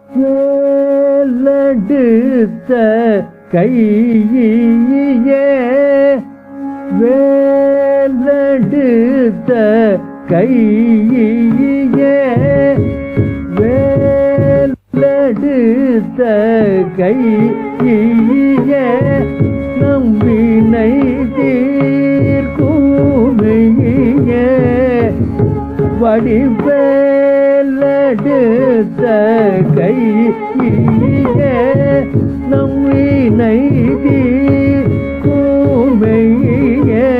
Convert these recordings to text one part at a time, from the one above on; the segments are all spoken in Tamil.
வேலெடுத்த கையே வேலெடுத்த கையே வேலெடுத்த கையே நம்பினை தீர்க்குமையே வடிவேலெடுத்த கையே நம்மினை தீர்க்குமையே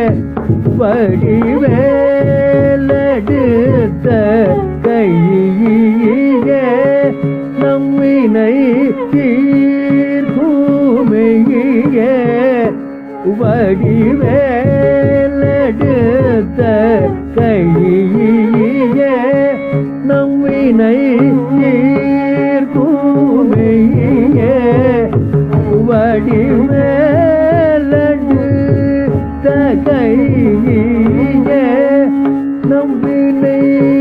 வடிவேலெடுத்த கையே நம்மினை தீர்க்குமையே வடிவேலெடுத்த கையே நம்மினை தீர்க்குமையே வடிவேலெடுத்த கையே நம்மினை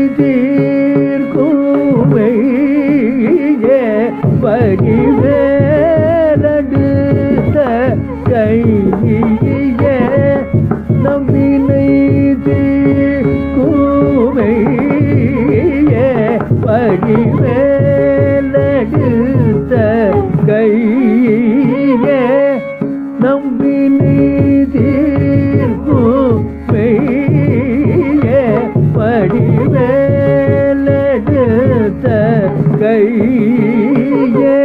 தீர்க்குமையே வடிவேலெடுத்த கையே நம்மினை தீர்க்குமையே வடிவேலெடுத்த கையே நம்பினை தீர்க்குமையே வடிவேலெடுத்த கையே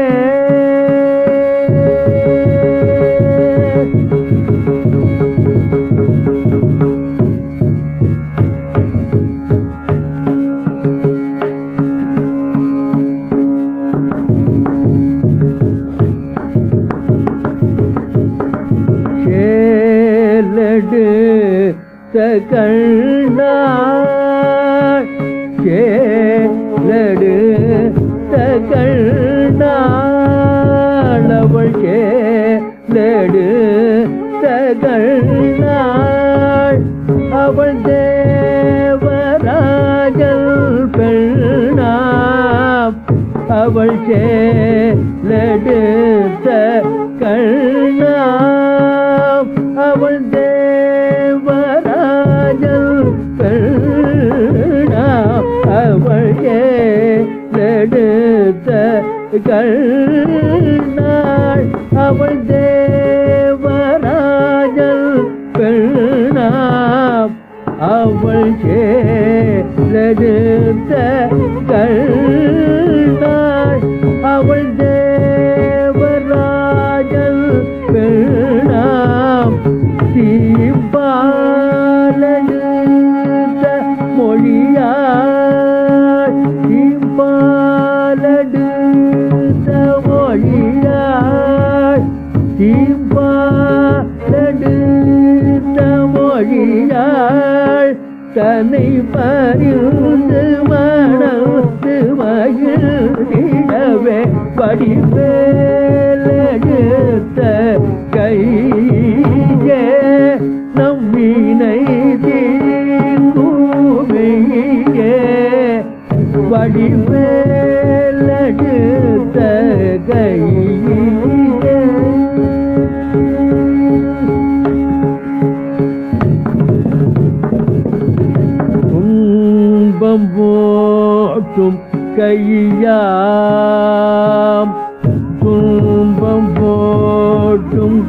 சேலடு தகழ்நாள் சேலடு தகழ்நாள் அவள் சேலடு தகழ்நாள் அவள் தேவராஜல் பெண்ணாம் அவள் சேலெடுத்த கண்ணாம் அவள் தேவராஜல் கண்ணாம் அவள் சேலெடுத்த கண்ணாள் அவள் தேவராஜல் பெண்ணாம் அவள் சேலெடுத்த கண்ணாள் அவள் தேவராஜல் பெண்ணாம் தீபாலடுத்த மொழியாள் தீபாலடுத்த மொழியாள் தீபாலடுத்த மொழியாள் தன்னை பறிந்து மணத்து மகிழ்ந்திடவே வடிவேலெடுத்த கையே நம்மினை தீர்க்குமையே வடிவேலெடுத்த கையே துன்பம் போட்டும் கையாம் துன்பம் போட்டும்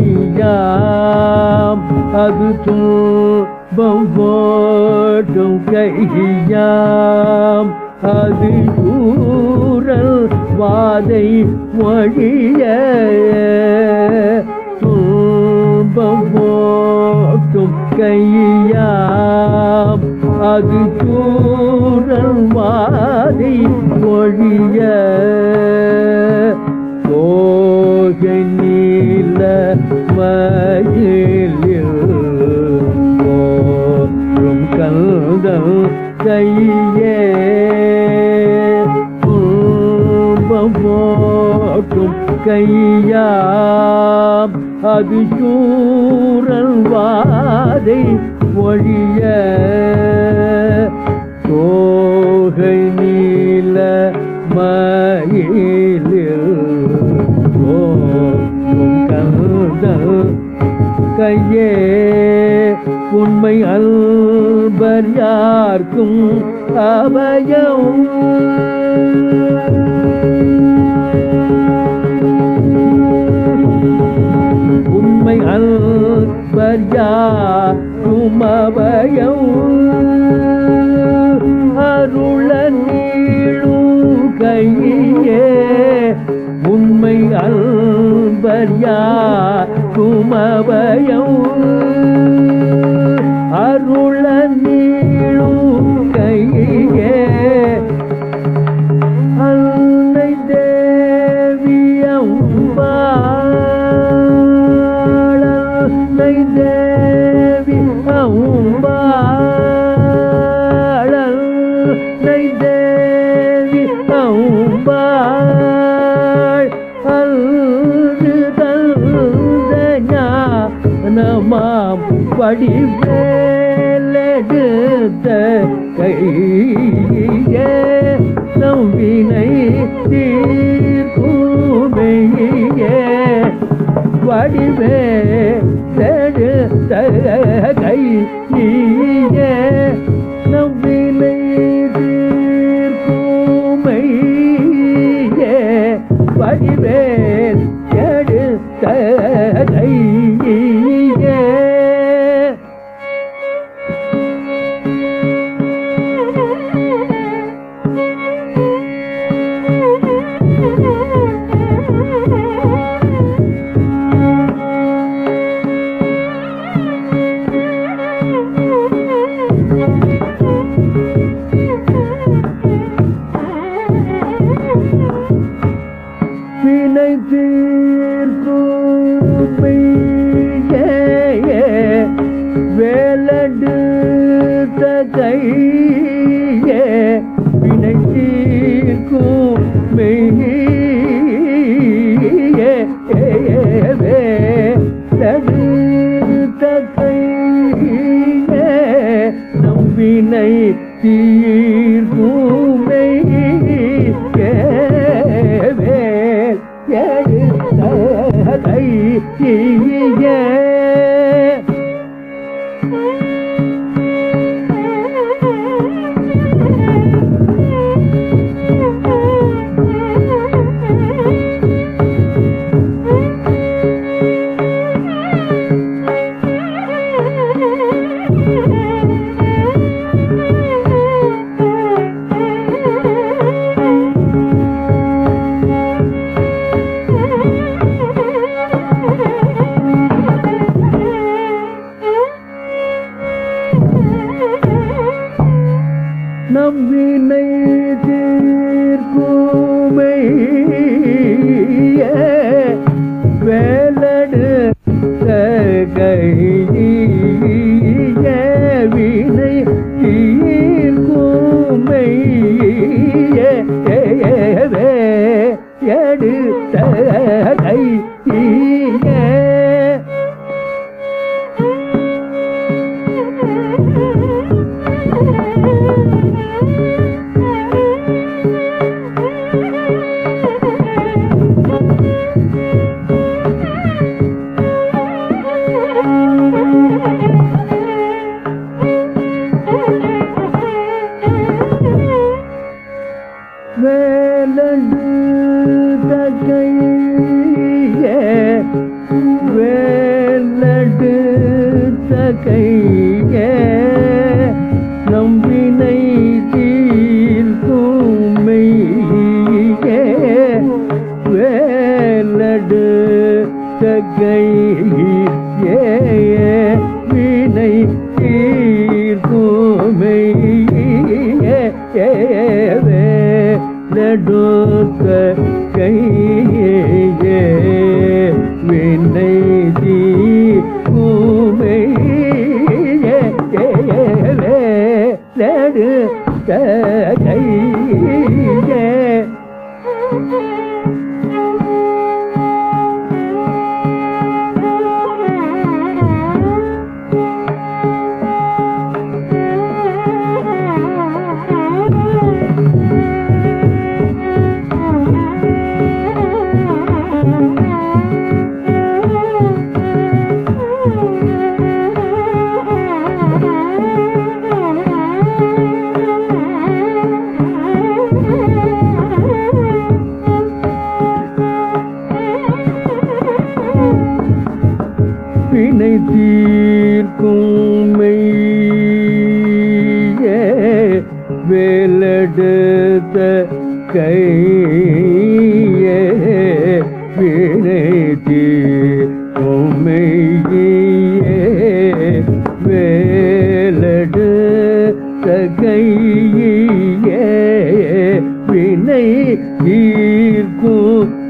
கையாம் அது துன்பம் போட்டும் கையாம் அது சூரல் வாதை மொழிய துன்பம் போட்டும் கையாம் அது சூரல் வாதை மொழிய கோகை நீல மயிலில் போற்றும் கந்தல் கையே துன்பம் போற்றும் கையாம் அது சூரல் வாதை ஒழிய தோகை நீல ம கையிலில் ஓம் கந்தல் கையே உண்மை அல்பர் யார்க்கும் அபயம் உண்மை அல்பர் யார்க்கும் அபயம் அருள நீளும் கையே உண்மை அல்பர் யார்க்கும் அபயம் அருள நீளும் கையே அன்னை தேவியம்பாள் அன்னை தேவி அம்பாள் அன்னை தேவி அம்பாள் அன்று தந்த ஞானமாம் வடிவேலெடுத்த கையே நம்பினை தீர்க்குமையே வடிவே தடுத்த கையே நம்பினை தீர்க்குமையே வடிவே தடுத்த கையே வினை தீர்க்குமையே வேலடு கையே வினை தீர்க்கும் மெய்யே வேலடு கையே நம்பினை தீர்க்கும் மெய்யே வேல் எடுத்த கையே நம்பினை தீர்க்குமையே வேலடு கையே வினை தீர்க்குமையே எடுத்த கையே வேலண்டு தகையே வேலண்டு தகையே நம்பினை தீர்க்குமையே வேலடு தகையே வினை தீர்க்குமையே நடுத்த கையே வினை தீமையே நடுத்த கையே Thank you. தீர்க்கும் மெய்யே வேலெடுத்த கையே வினை தீர்க்கும் மெய்யே வேலெடுத்த கையே வினை தீர்க்கும்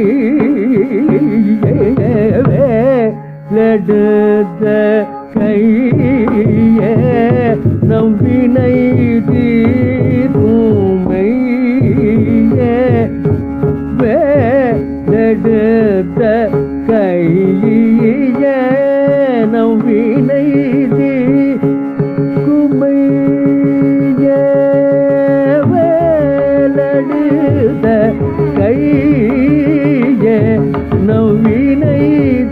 லடுத்த கையே நம் வினை தீர்மையே வேலெடுத்த கையே நம் வினை தீர்க்குமையே வேலெடுத்த கையே நவினை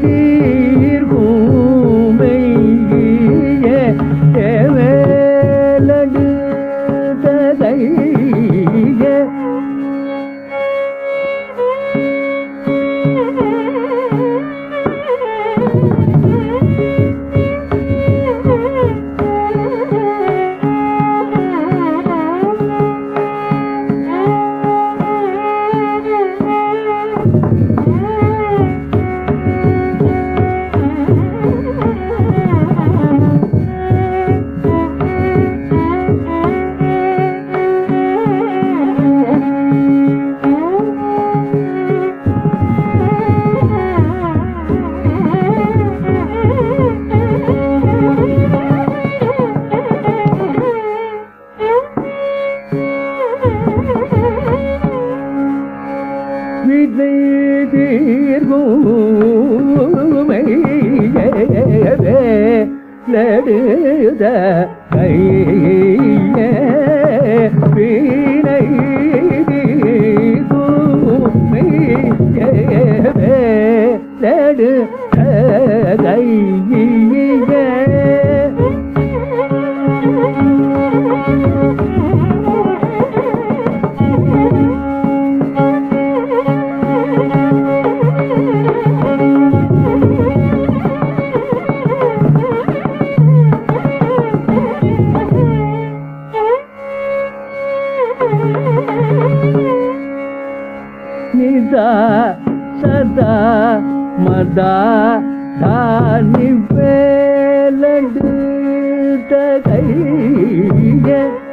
தீர்கூமையே வேலெடுத்த கையே விதை தீர்குமையே நடுத கையே வீணை தீர்குமையே நடு கையே நிதா சதா மதா தானி வேலடு கைய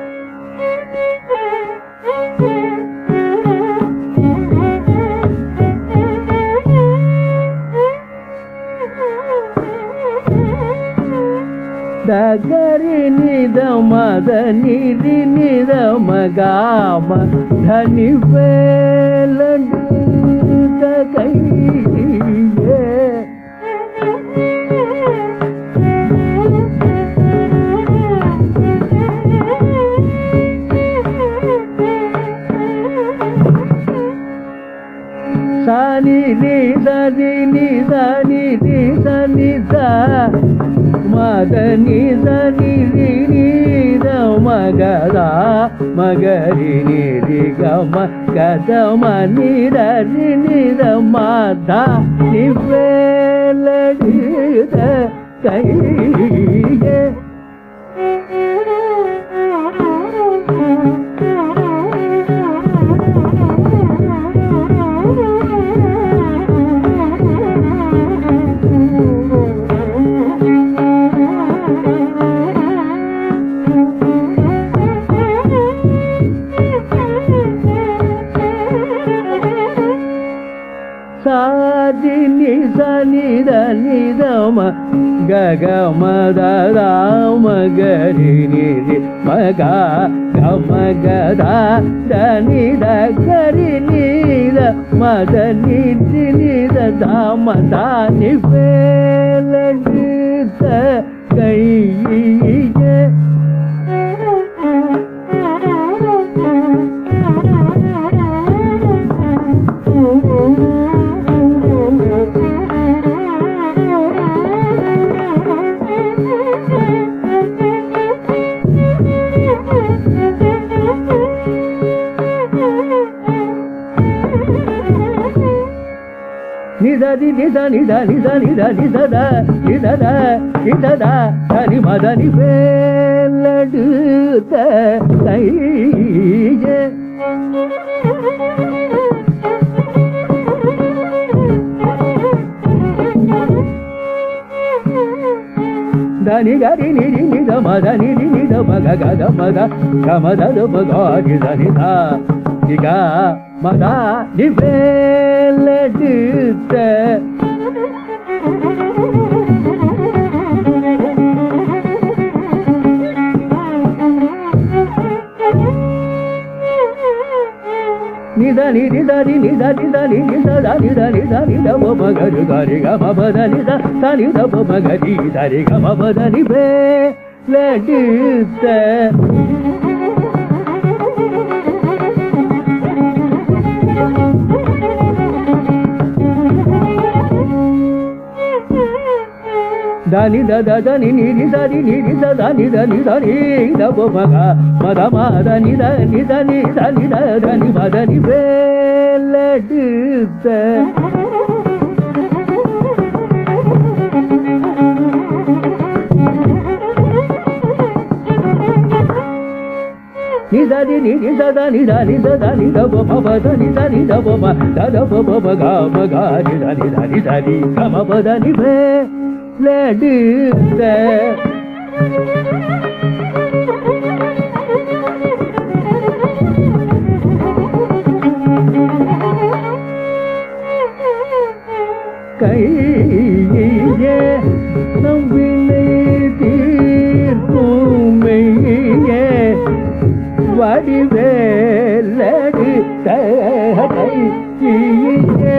ದಗರಿ ನಿದ ಮದ ನಿರಿ ನಿದ ಮಗಾಮ ಧನಿ ಬೇಲಡು ಕೈಯೇ ಸಾನಿ ನಿ ನಿ ನಿ ನಿ ನಿ ನಿ ಮದ ನಿ ನಿ ರಿ ನಿ ದ ಮಗದ ಮಗರಿ ನಿ ರಿ ಗ ಮ ಗದ ಮ ನಿ ರ ರಿ ನಿ ದ ಮದ ನಿ ಬೇಲಡಿದ ಕೈಗೆ ಸಾದಿ ನಿ ಸ ನಿ ದ ನಿ ದ ಮ ಗ ಗ ಮ ದ ದ ಮ ಗ ರಿ ನಿ ರಿ ಮ ಗ ಗ ಮ ಗ ದ ದ ನಿ ದ ಗ ರಿ ನಿ ದ ಮ ದ ನಿ ರಿ ನಿ ದ ದ ಮ ದ ನಿ ಪೇ ಲ ನಿ ದ ಕೈ நிததி நித நித நித நித நிதத நிதத நிதத தனி மதனி வேலடுத்த கையே దని గరి నిరి నిద మద నిరి నిద మగ గద మద గమద మగ నిద నిద నిగ మద నివేలడుత నిద నిది దరి నిద నిద నిద దని దని దని ద మ గరి గరి గ మ పద నిద దని ద మ గరి దరి గ మ పద ని బే లడుత దని ద ద దని ని ని దని ని ని ద దని ద ని దని ద బ మ గ మ ద మ ద ని ద ని ద ని ద ని ద ద ని మ ద ని బే லடுத்த நிததி நிதி சதா நிதா நிதா நித பம பத நித நித பம தத பம பக மக நித நித நித நி கம பத நிபே லடுத்த கையே நம்பினை தீர்க்குமையே வடிவேலடு கையே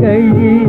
கையில்